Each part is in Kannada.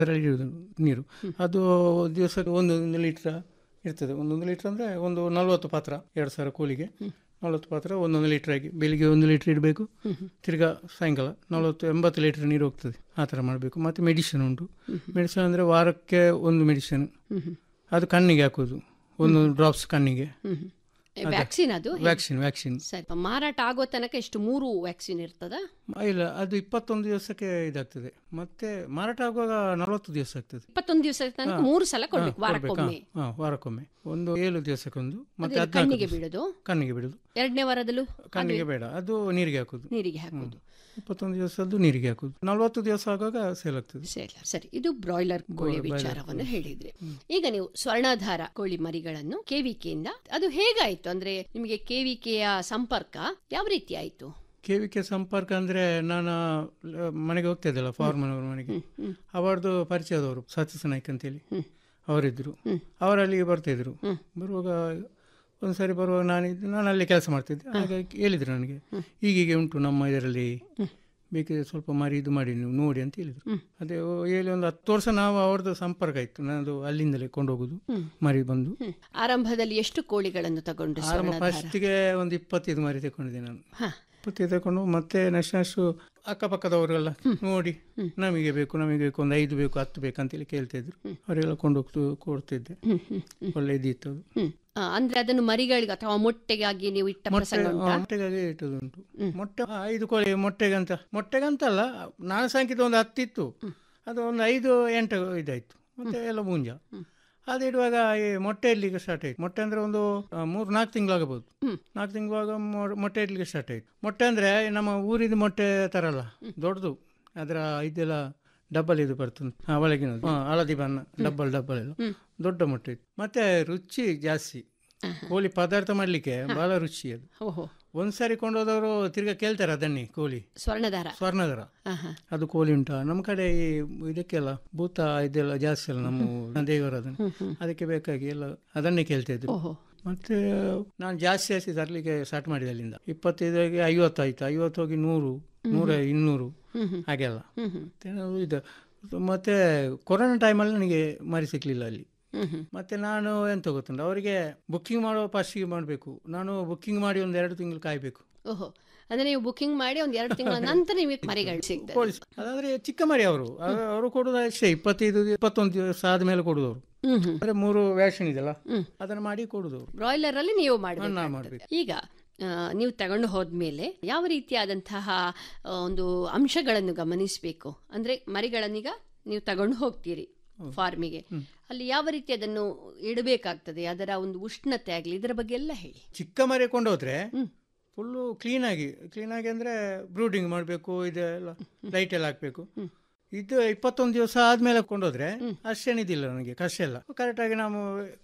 ಅದರಲ್ಲಿ ಇರುವುದು ನೀರು ಅದು ದಿವಸಕ್ಕೆ ಒಂದೊಂದು ಲೀಟ್ರ್ ಇರ್ತದೆ ಒಂದೊಂದು ಲೀಟ್ರ್ ಅಂದರೆ ಒಂದು ನಲ್ವತ್ತು ಪಾತ್ರ ಎರಡು ಸಾವಿರ ಕೋಳಿಗೆ ನಲ್ವತ್ತು ಪಾತ್ರ ಒಂದೊಂದು ಲೀಟ್ರ್ ಆಗಿ ಬೆಳಿಗ್ಗೆ ಒಂದು ಲೀಟ್ರ್ ಇಡಬೇಕು ತಿರ್ಗಾ ಸಾಯಂಕಾಲ ನಲ್ವತ್ತು ಎಂಬತ್ತು ಲೀಟ್ರ್ ನೀರು ಹೋಗ್ತದೆ ಆ ಥರ ಮಾಡಬೇಕು ಮತ್ತು ಮೆಡಿಸಿನ್ ಉಂಟು ಮೆಡಿಸಿನ್ ಅಂದರೆ ವಾರಕ್ಕೆ ಒಂದು ಮೆಡಿಸಿನ್ ಅದು ಕಣ್ಣಿಗೆ ಹಾಕೋದು ಒಂದು ಡ್ರಾಪ್ಸ್ ಕಣ್ಣಿಗೆ ವ್ಯಾಕ್ಸಿನ್ ಅದು ವ್ಯಾಕ್ಸಿನ್ ವ್ಯಾಕ್ಸಿನ್ ಸರಿ ಮಾರಾಟ ಆಗೋ ತನಕ ಎಷ್ಟು ಮೂರು ವ್ಯಾಕ್ಸಿನ್ ಇರ್ತದ ಇಲ್ಲ ಅದು ಇಪ್ಪತ್ತೊಂದು ದಿವಸಕ್ಕೆ ಇದಾಗ್ತದೆ ಮತ್ತೆ ಮಾರಾಟ ಆಗುವಾಗ ನಲವತ್ತು ದಿವಸ ಆಗ್ತದೆ ಇಪ್ಪತ್ತೊಂದು ದಿವಸ ತನಕ ಮೂರು ಸಲ ಕೊಡ್ಬೇಕು ವಾರಕ್ಕೊಮ್ಮೆ ಹಾ ವಾರಕ್ಕೊಮ್ಮೆ ಒಂದು ಏಳು ದಿವಸಕ್ಕೊಂದು ಮತ್ತೆ ಅದು ಹದಿನಾಲ್ಕು ಕಣ್ಣಿಗೆ ದಿವಸ. ಬಿಡೋದು ಕಣ್ಣಿಗೆ ಬಿಡುದು ಎರಡನೇ ವಾರದಲ್ಲೂ ಕಣ್ಣಿಗೆ ಬೇಡ ಅದು ನೀರಿಗೆ ಹಾಕುದು ನೀರಿಗೆ ಹಾಕೋದು ಇಪ್ಪತ್ತೊಂದು ದಿವಸದ್ದು ನೀರಿಗೆ ಹಾಕುದು ನಲವತ್ತು ದಿವಸ ಆಗುವಾಗ ಸೇಲ್ ಆಗ್ತದೆ ಸರಿ ಸರಿ ಇದು ಬ್ರಾಯ್ಲರ್ ಕೋಳಿ ಬ್ರಾಯ್ಲರ್ ವಿಚಾರವನ್ನು ಹೇಳಿದ್ರಿ ಈಗ ನೀವು ಸ್ವರ್ಣಾಧಾರ ಕೋಳಿ ಮರಿಗಳನ್ನು ಕೆವಿಕೆಯಿಂದ ಅದು ಹೇಗಾಯ್ತು ಅಂದ್ರೆ ನಿಮಗೆ ಕೆವಿಕೆಯ ಸಂಪರ್ಕ ಯಾವ ರೀತಿ ಆಯ್ತು ಕೆವಿಕೆ ಸಂಪರ್ಕ ಅಂದ್ರೆ ನಾನು ಲ- ಮನೆಗೆ ಹೋಗ್ತಾ ಇದ್ದಲ್ಲ ಫಾರ್ಮನವ್ರ ಮನೆಗೆ ಅವರದು ಪರಿಚಯದವರು ಸತೀಶ್ ನಾಯ್ಕ್ ಅಂತೇಳಿ ಅವರಿದ್ರು ಅವರಲ್ಲಿ ಬರ್ತಿದ್ರು ಬರುವಾಗ ಒಂದ್ಸರಿ ಬರುವಾಗ ನಾನಿದ್ದು ನಾನು ಅಲ್ಲಿ ಕೆಲಸ ಮಾಡ್ತಿದ್ದೆ ಹಾಗಾಗಿ ಹೇಳಿದ್ರು ನನಗೆ ಹೀಗೀಗೆ ಉಂಟು ನಮ್ಮ ಇದರಲ್ಲಿ ಬೇಕಿದ್ರೆ ಸ್ವಲ್ಪ ಮಾರಿ ಇದು ಮಾಡಿ ನೀವು ನೋಡಿ ಅಂತ ಹೇಳಿದ್ರು ಅದೇ ಓ, ಹೇಳಿ ಒಂದು ಹತ್ತು ವರ್ಷ ನಾವು ಅವ್ರದ್ದು ಸಂಪರ್ಕ ಇತ್ತು ನಾನು ಅಲ್ಲಿಂದಲೇ ಕೊಂಡೋಗುದು ಮರಿ ಬಂದು ಹ್ಮ್. ಆರಂಭದಲ್ಲಿ ಎಷ್ಟು ಕೋಳಿಗಳನ್ನು ತಗೊಂಡು ಆರಂಭ ಸ್ವರ್ಣಧಾರ ಫಸ್ಟ್ಗೆ ಒಂದು ಇಪ್ಪತ್ತೈದು ಮರಿ ತಗೊಂಡಿದ್ದೆ ನಾನು ಹಾ. ಇಪ್ಪತ್ತೈದು ತಗೊಂಡು ಮತ್ತೆ ನೆಕ್ಸ್ಟ್ ನೆಕ್ಸ್ಟ್ ಅಕ್ಕಪಕ್ಕದವರೆಲ್ಲ ನೋಡಿ ನಮಗೆ ಬೇಕು ನಮಗೆ ಬೇಕು ಒಂದು ಐದು ಬೇಕು ಹತ್ತು ಬೇಕು ಅಂತೇಳಿ ಕೇಳ್ತಾ ಇದ್ರು ಅವರೆಲ್ಲ ಕೊಂಡೋಗ್ತು ಕೊಡ್ತಿದ್ದೆ ಒಳ್ಳೆ ಇದಿತ್ತು ಅದು ಹ್ಮ್. ಆ, ಅಂದ್ರೆ ಅದನ್ನು ಮರಿಗಳಿಗೆ ಅಥವಾ ಮೊಟ್ಟೆಗಾಗಿ ನೀವು ಇಟ್ಟ ಮೊಟ್ಟೆ ಪ್ರಸಂಗ ಆ, ಉಂಟಾ ಮೊಟ್ಟೆಗಾಗಿ ಇಟ್ಟದುಂಟು ಮೊಟ್ಟೆ ಆ, ಐದು ಕೋಳಿ ಮೊಟ್ಟೆಗಂತ ಮೊಟ್ಟೆಗಂತಲ್ಲ ನಾನು ಸಾಕಿದ್ದು ಒಂದು ಹತ್ತಿತ್ತು ಅದು ಒಂದು ಐದು ಎಂಟು ಇದಾಯ್ತು ಮತ್ತೆ ಎಲ್ಲ ಮುಂಜ ಅದು ಇಡುವಾಗ ಈ ಮೊಟ್ಟೆ ಇಡ್ಲಿಕ್ಕೆ ಸ್ಟಾರ್ಟ್ ಆಯ್ತು ಮೊಟ್ಟೆ ಅಂದ್ರೆ ಒಂದು ಆ, ಮೂರು ನಾಲ್ಕು ತಿಂಗಳಾಗಬಹುದು ನಾಲ್ಕು ತಿಂಗಳಾಗ ಮೊಟ್ಟೆ ಇಡ್ಲಿಕ್ಕೆ ಸ್ಟಾರ್ಟ್ ಆಯ್ತು ಮೊಟ್ಟೆ ಅಂದ್ರೆ ನಮ್ಮ ಊರಿದ ಮೊಟ್ಟೆ ತರಲ್ಲ ದೊಡ್ಡದು ಅದರ ಇದೆಲ್ಲ ಡಬ್ಬಲ್ ಇದು ಬರ್ತದೆ ಹಾ ಒಳಗಿನದು ಹಾ, ಹಳದಿ ಬಣ್ಣ ಡಬ್ಬಲ್ ಡಬ್ಬಲ್ ಎಲ್ಲ ದೊಡ್ಡ ಮೊಟ್ಟೆ ಇತ್ತು ಮತ್ತೆ ರುಚಿ ಜಾಸ್ತಿ ಕೋಳಿ ಪದಾರ್ಥ ಮಾಡ್ಲಿಕ್ಕೆ ಬಹಳ ರುಚಿ ಅದು ಓಹೋ ಒಂದ್ಸರಿ ಕೊಂಡೋದವರು ತಿರ್ಗಾ ಕೇಳ್ತಾರೆ ಅದನ್ನೇ ಕೋಳಿ ಸ್ವರ್ಣಧಾರ ಸ್ವರ್ಣದರ ಆಹಾ. ಅದು ಕೋಳಿ ಉಂಟಾ ನಮ್ಮ ಕಡೆ ಈ ಇದಕ್ಕೆಲ್ಲ ಭೂತ ಇದೆಲ್ಲ ಜಾಸ್ತಿ ಅಲ್ಲ ನಮ್ಮ ದೇವರು ಅದನ್ನು ಅದಕ್ಕೆ ಬೇಕಾಗಿ ಎಲ್ಲ ಅದನ್ನೇ ಕೇಳ್ತಾ ಇದ್ರು ಓಹೋ ಮತ್ತೆ ನಾನು ಜಾಸ್ತಿ ಜಾಸ್ತಿ ತರಲಿಕ್ಕೆ ಸ್ಟಾರ್ಟ್ ಮಾಡಿದೆ ಅಲ್ಲಿಂದ ಇಪ್ಪತ್ತೈದಾಗಿ ಐವತ್ತು ಆಯ್ತು ಐವತ್ತು ಹೋಗಿ ನೂರು ನೂರ ಇನ್ನೂರು ಹಾಗೆಲ್ಲ ಮತ್ತೆ ನಾವು ಇದು ಮತ್ತೆ ಕೊರೋನಾ ಟೈಮಲ್ಲಿ ನನಗೆ ಮರಿ ಸಿಕ್ಲಿಲ್ಲ ಅಲ್ಲಿ ಹ್ಮ್ ಹ್ಮ್ ಮತ್ತೆ ನಾನು ಎಂತ ಗೊತ್ತುಂಟು ಅವರಿಗೆ ಬುಕ್ಕಿಂಗ್ ಮಾಡೋ ಫಸ್ಟಿಗೆ ಮಾಡಬೇಕು ನಾನು ಬುಕ್ಕಿಂಗ್ ಮಾಡಿ ಒಂದು ಎರಡು ತಿಂಗಳು ಕಾಯಬೇಕು ಓಹೋ ಅಂದ್ರೆ ನೀವು ಬುಕಿಂಗ್ ಮಾಡಿ ಒಂದ್ ಎರಡು ತಿಂಗಳ ನಂತರ ನಿಮಗೆ ಮರಿಗಳು ಸಿಗ್ತದೆ ಪೊಲೀಸ್ ಅದಾದ್ರೆ ಚಿಕ್ಕ ಮರಿ ಅವರು ಅವರು ಕೊಡೋದು ಅಷ್ಟೇ ಇಪ್ಪತ್ತೈದು ಇಪ್ಪತ್ತೊಂದು ದಿವಸ ಆದ್ಮೇಲೆ ಕೊಡುದವರು ಹ್ಮ್ ಹ್ಮ್ ಅಂದ್ರೆ ಮೂರು ವ್ಯಾಕ್ಸಿನ್ ಇದೆಲ್ಲ ಅದನ್ನ ಮಾಡಿ ಕೊಡುದವರು ಬ್ರಾಯ್ಲರ್ ಅಲ್ಲಿ ನೀವು ನಾ ಮಾಡಬೇಕು ಮಾಡ್ಬೇಕು ಈಗ ಆ, ನೀವು ತಗೊಂಡು ಹೋದ್ಮೇಲೆ ಯಾವ ರೀತಿಯಾದಂತಹ ಆ, ಒಂದು ಅಂಶಗಳನ್ನು ಗಮನಿಸಬೇಕು ಅಂದ್ರೆ ಮರಿಗಳನ್ನೀಗ ನೀವು ತಗೊಂಡು ಹೋಗ್ತೀರಿ ಫಾರ್ಮಿಗೆ ಅಲ್ಲಿ ಯಾವ ರೀತಿ ಅದನ್ನು ಇಡಬೇಕಾಗ್ತದೆ ಅದರ ಒಂದು ಉಷ್ಣತೆ ಆಗಲಿ ಇದರ ಬಗ್ಗೆ ಎಲ್ಲ ಹೇಳಿ ಚಿಕ್ಕ ಮರಿ ಕೊಂಡೋದ್ರೆ ಫುಲ್ಲು ಕ್ಲೀನ್ ಆಗಿ ಕ್ಲೀನ್ ಆಗಿ ಅಂದ್ರೆ ಬ್ರೂಡಿಂಗ್ ಮಾಡಬೇಕು ಇದೆಲ್ಲ ಲೈಟ್ ಎಲ್ಲ ಹಾಕ್ಬೇಕು ಇದು ಇಪ್ಪತ್ತೊಂದು ದಿವಸ ಆದ್ಮೇಲೆ ಕೊಂಡೋದ್ರೆ ಅಷ್ಟೇನಿದಿಲ್ಲ ನನಗೆ ಕಷ್ಟ ಇಲ್ಲ ಕರೆಕ್ಟಾಗಿ ನಾವು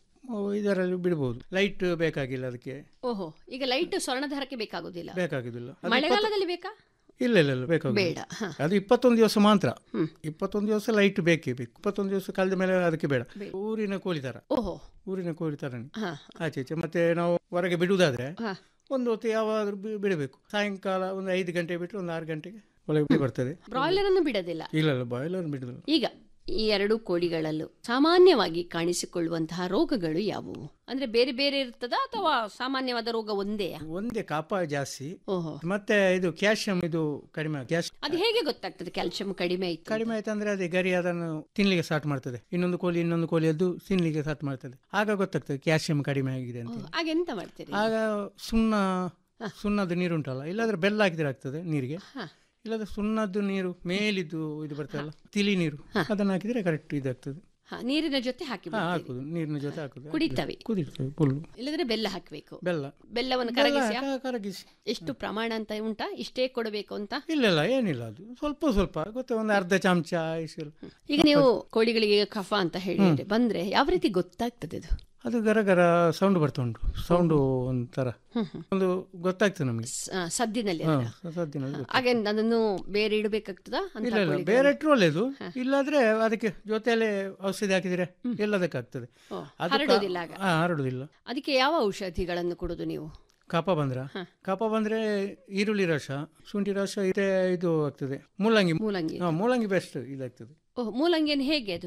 ಇದರಲ್ಲಿ ಬಿಡ್ಬೋದು ಲೈಟ್ ಬೇಕಾಗಿಲ್ಲ ಅದಕ್ಕೆ ಓಹೋ ಈಗ ಲೈಟ್ ಸ್ವರ್ಣಧಾರಕ್ಕೆ ಬೇಕಾಗುದಿಲ್ಲ ಬೇಕಾಗುದಿಲ್ಲ ಅದು ಮಳೆಗಾಲದಲ್ಲಿ ಬೇಕಾ ಇಲ್ಲ ಇಲ್ಲ ಇಲ್ಲ ಬೇಕಾಗಿಲ್ಲ ಬೇಡ ಹ. ಅದು ಇಪ್ಪತ್ತೊಂದು ದಿವಸ ಮಾತ್ರ ಇಪ್ಪತ್ತೊಂದು ದಿವಸ ಲೈಟ್ ಬೇಕೇ ಬೇಕು ಇಪ್ಪತ್ತೊಂದು ದಿವಸ ಕಳೆದ ಮೇಲೆ ಅದಕ್ಕೆ ಬೇಡ ಊರಿನ ಕೋಳಿ ತರ ಓಹೋ ಊರಿನ ಕೋಳಿ ತರನೇ ಹಾ ಆಚೆ ಈಚೆ ಮತ್ತೆ ನಾವು ಹೊರಗೆ ಬಿಡುವುದಾದ್ರೆ ಹಾ ಒಂದು ಹೊತ್ತು ಯಾವಾದ್ರೂ ಬಿ- ಬಿಡಬೇಕು ಸಾಯಂಕಾಲ ಒಂದು ಐದು ಗಂಟೆ ಬಿಟ್ಟು ಒಂದು ಆರು ಗಂಟೆಗೆ ಒಳಗೆ ಬರ್ತದೆ ಬ್ರಾಯ್ಲರ್ ಅನ್ನು ಬಿಡೋದಿಲ್ಲ ಇಲ್ಲ ಇಲ್ಲ ಬಾಯ್ಲರ್ ಬಿಡುದಿಲ್ಲ ಈಗ ಈ ಎರಡು ಕೋಳಿಗಳಲ್ಲೂ ಸಾಮಾನ್ಯವಾಗಿ ಕಾಣಿಸಿಕೊಳ್ಳುವಂತಹ ರೋಗಗಳು ಯಾವುವು ಅಂದ್ರೆ ಬೇರೆ ಬೇರೆ ಇರ್ತದ ಅಥವಾ ಸಾಮಾನ್ಯವಾದ ರೋಗ ಒಂದೇ ಒಂದೇ ಕಾಪ ಜಾಸ್ತಿ ಓಹೋ ಮತ್ತೆ ಇದು ಕ್ಯಾಲ್ಸಿಯಂ ಇದು ಕಡಿಮೆ ಕ್ಯಾಶ್ ಅದು ಹೇಗೆ ಗೊತ್ತಾಗ್ತದೆ ಕ್ಯಾಲ್ಸಿಯಂ ಕಡಿಮೆ ಆಯ್ತು ಕಡಿಮೆ ಆಯ್ತಂದ್ರೆ ಅದೇ ಗರಿ ಅದನ್ನು ತಿನ್ಲಿಕ್ಕೆ ಸ್ಟಾರ್ಟ್ ಮಾಡ್ತದೆ ಇನ್ನೊಂದು ಕೋಳಿ ಇನ್ನೊಂದು ಕೋಳಿ ಅದು ತಿನ್ಲಿಕ್ಕೆ ಸ್ಟಾರ್ಟ್ ಮಾಡ್ತದೆ ಆಗ ಗೊತ್ತಾಗ್ತದೆ ಕ್ಯಾಲ್ಸಿಯಂ ಕಡಿಮೆ ಆಗಿದೆ ಅಂತ ಓಹ್, ಹಾಗೆಂತ ಮಾಡ್ತೀರಿ ಆಗ ಸುಣ್ಣ ಸುಣ್ಣದ ನೀರು ಉಂಟಲ್ಲ ಇಲ್ಲಾಂದ್ರೆ ಬೆಲ್ಲ ಹಾಕಿದ್ರೆ ಆಗ್ತದೆ ನೀರಿಗೆ ಹಾ. ಇಲ್ಲಾಂದ್ರೆ ಸುಣ್ಣದ್ದು ನೀರು ಮೇಲಿದ್ದು ಇದು ಬರ್ತದಲ್ಲ ತಿಳಿ ನೀರು ಅದನ್ನ ಹಾಕಿದ್ರೆ ಕರೆಕ್ಟ್ ಇದಾಗ್ತದೆ ಹಾ, ನೀರಿನ ಜೊತೆ ಹಾಕಿ ಹಾ ಹಾಕುದು ನೀರಿನ ಜೊತೆ ಹಾಕುದು ಕುಡಿತವೆ ಕುದಿರ್ತದೆ ಫುಲ್ಲು ಇಲ್ಲದ್ರೆ ಬೆಲ್ಲ ಹಾಕ್ಬೇಕು ಬೆಲ್ಲ ಬೆಲ್ಲವನ್ನು ಬೆಲ್ಲ ಕರಗಿಸಿ ಕ- ಕರಗಿಸಿ ಎಷ್ಟು ಪ್ರಮಾಣ ಅಂತ ಉಂಟಾ ಇಷ್ಟೇ ಕೊಡಬೇಕು ಅಂತ ಇಲ್ಲ ಇಲ್ಲ ಏನಿಲ್ಲ ಅದು ಸ್ವಲ್ಪ ಸ್ವಲ್ಪ ಗೊತ್ತೆ ಒಂದು ಅರ್ಧ ಚಮಚ ಇಷ್ಟು ಈಗ ನೀವು ಕೋಳಿಗಳಿಗೆ ಕಫ ಅಂತ ಹೇಳಿದ್ರೆ ಬಂದ್ರೆ ಯಾವ ರೀತಿ ಗೊತ್ತಾಗ್ತದೆ ಅದು ಅದು ಗರ ಗರ ಸೌಂಡ್ ಬರ್ತಾ ಉಂಟು ಸೌಂಡು ಒಂಥರ ಒಂದು ಗೊತ್ತಾಗ್ತದೆ ನಮಗೆ ಸ- ಆ, ಸದ್ದಿನಲ್ಲಿ ಹಾ ಅಲ್ಲ? ಸದ್ದಿನಲ್ಲಿ ಗೊತ್ತು. ಹಾಗೆ ಅದನ್ನು ಬೇರೆ ಇಡಬೇಕಾಗ್ತದಾ ಅಂತ ಇಲ್ಲ ಇಲ್ಲ ಕೋಳಿಗಳು? ಬೇರೆ ಇಟ್ಟರು ಒಳ್ಳೇದು ಇಲ್ಲಾದ್ರೆ ಅದಕ್ಕೆ ಜೊತೆಯಲ್ಲೇ ಔಷಧಿ ಹಾಕಿದ್ರೆ ಎಲ್ಲದಕ್ಕಾಗ್ತದೆ ಓ, ಅದು ಕ- ಹರಡುವುದಿಲ್ಲ ಆಗ ಹಾ, ಹರಡುದಿಲ್ಲ ಅದಕ್ಕೆ ಯಾವ ಔಷಧಿಗಳನ್ನು ಕೊಡುದು ನೀವು ಕಪ ಬಂದ್ರ ಕಪ ಬಂದ್ರೆ ಈರುಳ್ಳಿ ರಸ ಶುಂಠಿ ರಸ ಇದೆ ಇದು ಆಗ್ತದೆ ಮೂಲಂಗಿ ಮೂಲಂಗಿ ಹಾ ಮೂಲಂಗಿ ಬೆಸ್ಟ್ ಇದಾಗ್ತದೆ ಓಹ್ ಮೂಲಂಗಿಯನ್ನು ಹೇಗೆ ಅದು